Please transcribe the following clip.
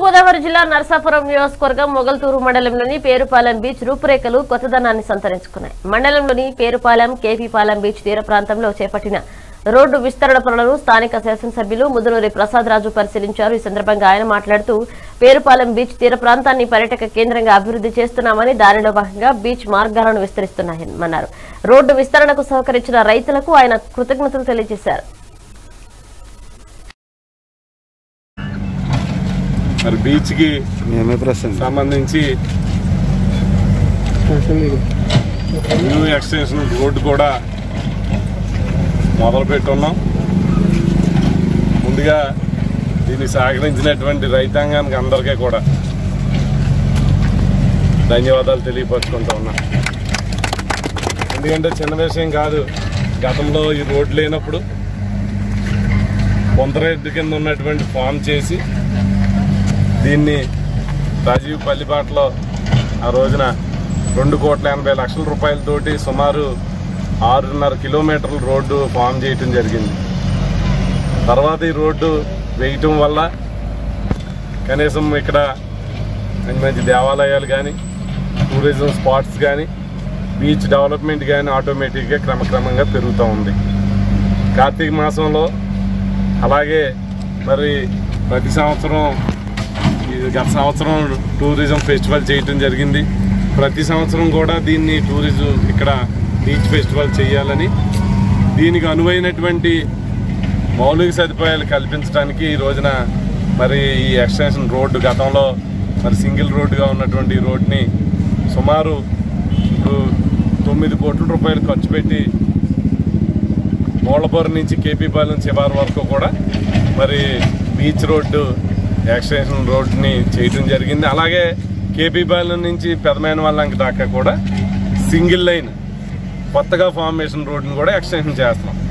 తూర్పుగోదావరి జిల్లా నరసాపురం నియోజకవర్గం మొగల్తూరు మండలంలోని పేరుపాలెం బీచ్ రూపురేఖలు కొత్తదనాన్ని సంతరించుకున్నాయి మండలంలోని పేరుపాలెం కేపీపాలెం బీచ్ తీర ప్రాంతంలో చేపట్టిన రోడ్డు విస్తరణ పనులను స్థానిక శాసనసభ్యులు ముదునూరి ప్రసాద్ రాజు పరిశీలించారు ఈ సందర్భంగా ఆయన మాట్లాడుతూ పేరుపాలెం బీచ్ తీర ప్రాంతాన్ని పర్యాటక కేంద్రంగా అభివృద్ధి చేస్తున్నామని దానిలో భాగంగా బీచ్ మార్గాలను విస్తరిస్తున్నామన్నారు రోడ్డు విస్తరణకు సహకరించిన రైతులకు ఆయన కృతజ్ఞతలు తెలియజేశారు మరి బీచ్కి మేమే ప్రశ్న సంబంధించి న్యూ ఎక్స్టెన్షన్ రోడ్డు కూడా మొదలు పెట్టున్నాం ముందుగా దీన్ని సహకరించినటువంటి రైతాంగానికి అందరికీ కూడా ధన్యవాదాలు తెలియపరుచుకుంటూ ఉన్నా ఎందుకంటే చిన్న విషయం కాదు గతంలో ఈ రోడ్డు లేనప్పుడు పొంతరెడ్డి కింద ఉన్నటువంటి ఫామ్ చేసి దీన్ని రాజీవ్ పల్లిపాటలో ఆ రోజున రెండు కోట్ల ఎనభై లక్షల రూపాయలతోటి సుమారు ఆరున్నర కిలోమీటర్ల రోడ్డు ఫామ్ చేయటం జరిగింది తర్వాత ఈ రోడ్డు వేయటం వల్ల కనీసం ఇక్కడ మంచి మంచి దేవాలయాలు కానీ టూరిజం స్పాట్స్ కానీ బీచ్ డెవలప్మెంట్ కానీ ఆటోమేటిక్గా క్రమక్రమంగా పెరుగుతూ ఉంది కార్తీక మాసంలో అలాగే మరి ప్రతి సంవత్సరం ఇది గత సంవత్సరం టూరిజం ఫెస్టివల్ చేయటం జరిగింది ప్రతి సంవత్సరం కూడా దీన్ని టూరిజం ఇక్కడ బీచ్ ఫెస్టివల్ చేయాలని దీనికి అనువైనటువంటి మౌలిక సదుపాయాలు కల్పించడానికి ఈ రోజున మరి ఈ ఎక్స్టెన్షన్ రోడ్డు గతంలో మరి సింగిల్ రోడ్డుగా ఉన్నటువంటి ఈ రోడ్ని సుమారు ఇప్పుడు తొమ్మిది కోట్ల రూపాయలు ఖర్చు పెట్టి మోళ్ళపూర్ నుంచి కేపీపాలెం శివారు వరకు కూడా మరి బీచ్ రోడ్డు ఎక్స్టెన్షన్ రోడ్ని చేయడం జరిగింది అలాగే కేపీపాలెం నుంచి పెదమైన వాళ్ళంక దాకా కూడా సింగిల్ లైన్ కొత్తగా ఫార్మేషన్ రోడ్ని కూడా ఎక్స్టెన్షన్ చేస్తున్నాం